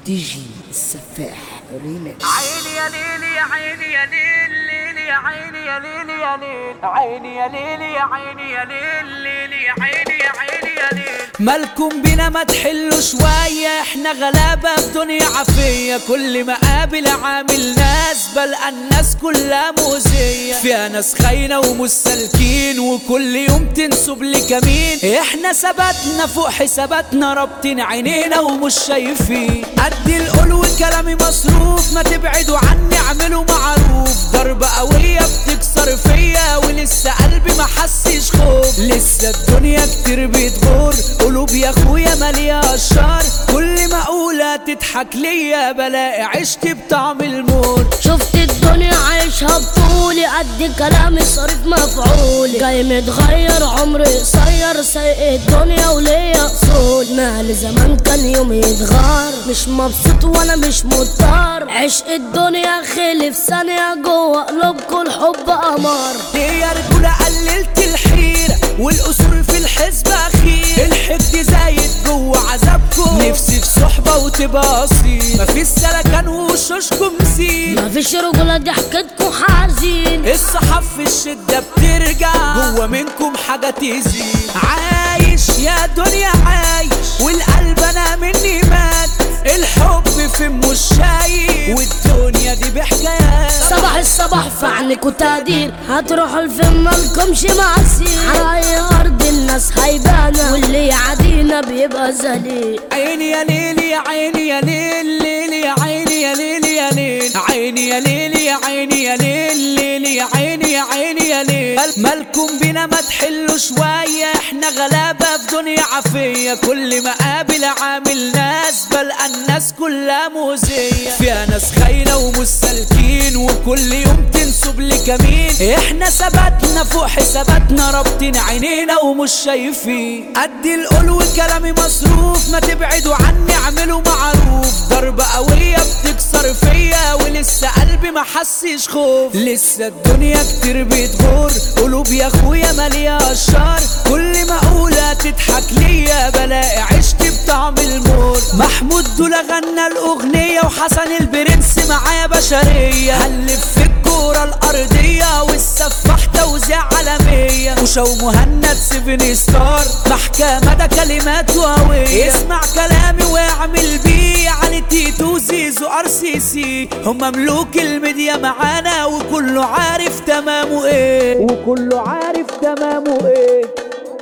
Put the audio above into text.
دي جي السفاح ريميكس عيني يا ليلي يا عيني يا ليل ليلي يا عيني يا ليلي يا ليل عيني يا ليلي يا عيني يا ليل ليلي يا عيني يا عيني يا ليل مالكم بينا ما تحلوا شوية احنا غلابة في دنيا عافية كل ما قابل عامل ناس بلقى الناس كلها مؤذية فيها ناس خاينة ومش سالكين وكل يوم تنسب لكمين احنا ثبتنا فوق حساباتنا رابطين عينينا ومش شايفين قد القول وكلامي مصروف ما تبعدوا عني اعملوا معروف ضربة قوية بتكسر فيا ولسه قلبي ما حسش خوف لسه الدنيا كتير بتغور قلوب يا اخويا مالية اشرار كل ما اقولها تضحك ليا بلاقي عشت بطعم الموت شفت الدنيا عايشها بطولي قد كلامي صريف مفعولي جاي متغير عمري قصير سايق الدنيا وليا اصول مالي زمان كان يومي يتغار مش مبسوط وانا مش مضطر عشق الدنيا خلف ثانية جوه قلوبكم الحب قمر ليه يا رجولة قللت الحيرة والقصور في الحزب أخير الحقد زايد جوه عذابكم نفسي في صحبة وتبقى أصيل مفيش سلكان وشوشكم زين مفيش رجولة ضحكتكم حزين الصحاب في الشدة بترجع جوه منكم حاجة تزيد عايش يا دنيا عايش والقلب أنا مني مات الحب في مش شايف والدنيا دي بحكايات صباح الصباح في عنك وتقدير هتروحوا لفين مالكمش معسير على اي ارض الناس هيبانا واللي يعادينا بيبقى ذليل عيني يا ليلي يا عيني يا ليل ليلي يا عيني يا ليلي يا ليل عيني يا ليلي يا عيني يا ليل ليلي يا عيني يا عيني يا ليل مالكم بينا ما تحلوا شوية احنا غلابة في دنيا عافية كل ما قابل عامل ناس بلقى الناس كلها مؤذية فيها ناس خاينة ومش سالكين وكل يوم تنسب لكمين احنا ثبتنا فوق حساباتنا رابطين عينينا ومش شايفين قد القول وكلامي مصروف ما تبعدوا عني اعملوا معروف ضربة قوية بتكسر فيا ولسه قلبي ما حسش خوف لسه الدنيا كتير بتغور قلوب يا اخويا مالية اشرار كل ما اقولها تضحك ليا بلاقي عشت بطعم الموت محمود دول غنى الاغنية وحسن البرنس معايا بشرية هلف في الكورة الارضية والسفاح توزيع عالمية وشو مهند سيفن ستار محكمة ده كلمات قوية اسمع كلامي واعمل بيه علي تيتو زيزو ار سي سي هم ملوك الميديا معانا وكله عارف تمامه ايه وكله عارف تمامه ايه